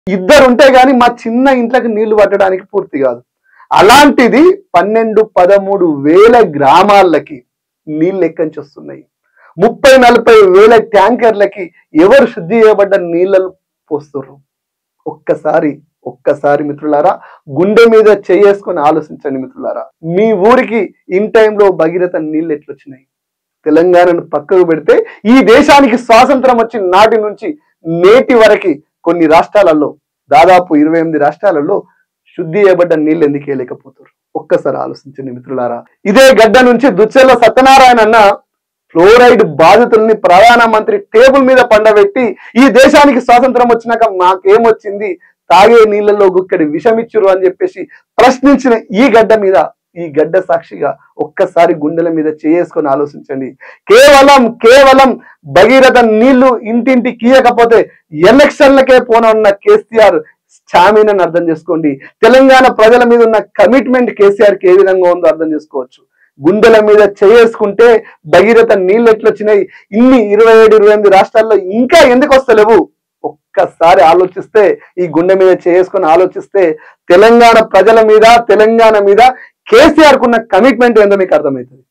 ఇద్దరు ఉంటే గాని మా చిన్న ఇంట్లోకి నీళ్లు పట్టడానికి పూర్తి కాదు అలాంటిది పన్నెండు పదమూడు వేల గ్రామాలకి నీళ్ళు ఎక్కంచి వస్తున్నాయి ముప్పై నలభై వేల ట్యాంకర్లకి ఎవరు శుద్ధి చేయబడ్డ నీళ్ళను పోస్తుర్రు ఒక్కసారి ఒక్కసారి మిత్రులారా గుండె మీద చేసుకొని ఆలోచించండి మిత్రులారా మీ ఊరికి ఇన్ టైంలో భగీరథ నీళ్ళు ఎట్లొచ్చినాయి తెలంగాణను పక్కకు పెడితే ఈ దేశానికి స్వాతంత్రం వచ్చిన నాటి నుంచి నేటి వరకు కొన్ని రాష్ట్రాలలో దాదాపు ఇరవై ఎనిమిది రాష్ట్రాలలో శుద్ధి చేయబడ్డ నీళ్ళు ఎందుకు వేయలేకపోతారు ఒక్కసారి ఆలోచించండి మిత్రులారా ఇదే గడ్డ నుంచి దుచ్చెల్ల సత్యనారాయణ అన్న ఫ్లోరైడ్ బాధితుల్ని ప్రధానమంత్రి టేబుల్ మీద పండబెట్టి ఈ దేశానికి స్వాతంత్రం వచ్చినాక మాకేమొచ్చింది తాగే నీళ్ళలో గుక్కడి విషమిచ్చురు అని చెప్పేసి ప్రశ్నించిన ఈ గడ్డ మీద ఈ గడ్డ సాక్షిగా ఒక్కసారి గుండెల మీద చేసుకొని ఆలోచించండి కేవలం కేవలం భగీరథ నీళ్లు ఇంటింటి కీయకపోతే ఎలక్షన్లకే పోనున్న కేసీఆర్ స్టామినాని అర్థం చేసుకోండి తెలంగాణ ప్రజల మీద ఉన్న కమిట్మెంట్ కేసీఆర్ కి ఏ విధంగా ఉందో అర్థం చేసుకోవచ్చు గుండెల మీద చేసుకుంటే భగీరథ నీళ్ళు ఎట్లొచ్చినాయి ఇన్ని ఇరవై ఏడు ఇరవై ఎనిమిది రాష్ట్రాల్లో ఇంకా ఎందుకు వస్తలేవు ఒక్కసారి ఆలోచిస్తే ఈ గుండె మీద చేసుకొని ఆలోచిస్తే తెలంగాణ ప్రజల మీద తెలంగాణ మీద కేసీఆర్ కున్న కమిట్మెంట్ ఏందో మీకు అర్థమవుతుంది